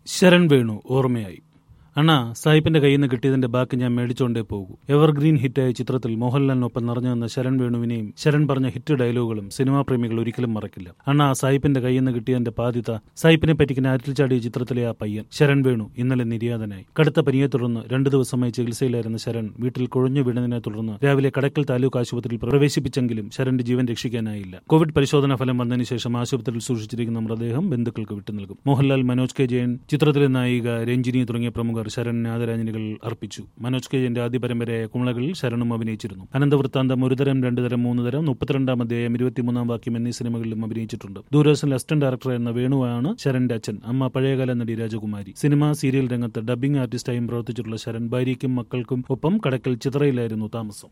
ശരൺ വേണു ഓർമ്മയായി അണ്ണാ സാഹിബിന്റെ കയ്യിൽ നിന്ന് കിട്ടിയതിന്റെ ബാക്കി ഞാൻ മേടിച്ചോണ്ടേ പോകൂ എവർഗ്രീൻ ഹിറ്റായ ചിത്രത്തിൽ മോഹൻലാലിനൊപ്പം നിറഞ്ഞു നിന്ന ശരൺ വേണുവിനെയും ശരൺ പറഞ്ഞ ഹിറ്റ് ഡയലോഗുകളും സിനിമാ പ്രേമികൾ ഒരിക്കലും മറക്കില്ല അണ്ണാ സാഹിബിന്റെ കയ്യിൽ നിന്ന് കിട്ടിയതിന്റെ ബാധ്യത സാഹിബിനെ പറ്റിക്കുന്ന ആറ്റിൽ ചാടിയ ചിത്രത്തിലെ ആ പയ്യൻ ശരൺ വേണു ഇന്നലെ നിര്യാതനായി കടുത്ത പനിയെ തുടർന്ന് രണ്ടു ദിവസമായി ചികിത്സയിലായിരുന്ന ശരൺ വീട്ടിൽ കുഴഞ്ഞു വീണതിനെ തുടർന്ന് രാവിലെ കടക്കൽ താലൂക്ക് ആശുപത്രിയിൽ പ്രവേശിപ്പിച്ചെങ്കിലും ശരന്റെ ജീവൻ രക്ഷിക്കാനായില്ല കോവിഡ് പരിശോധനാ ഫലം വന്നതിന് ശേഷം ആശുപത്രിയിൽ സൂക്ഷിച്ചിരിക്കുന്ന മൃതദേഹം ബന്ധുക്കൾക്ക് വിട്ടുനൽകും മോഹൻലാൽ മനോജ് കെ ജയൻ ചിത്രത്തിലെ നായിക രഞ്ജിനി തുടങ്ങിയ പ്രമുഖർ ശരണിന് ആദരാഞ്ജലികൾ അർപ്പിച്ചു മനോജ് കെ ജയന്റെ ആദ്യ പരമ്പരയായ കുമളകളിൽ ശരണും അഭിനയിച്ചിരുന്നു അനന്തവൃത്താന്തം ഒരു തരം രണ്ടു തരം മൂന്ന് തരം മുപ്പത്തിരണ്ടാം അധ്യായം ഇരുപത്തിമൂന്നാം വാക്യം എന്നീ സിനിമകളിലും അഭിനയിച്ചിട്ടുണ്ട് ദൂരദർശനിൽ അസിസ്റ്റന്റ് ഡയറക്ടർ എന്ന വേണുവാണ് ശരന്റെ അച്ഛൻ അമ്മ പഴയകാല നടി രാജകുമാരി സിനിമ സീരിയൽ രംഗത്ത് ഡബ്ബിംഗ് ആർട്ടിസ്റ്റായും പ്രവർത്തിച്ചിട്ടുള്ള ശരൺ ഭാര്യയ്ക്കും മക്കൾക്കും ഒപ്പം കടക്കൽ ചിത്രയിലായിരുന്നു താമസം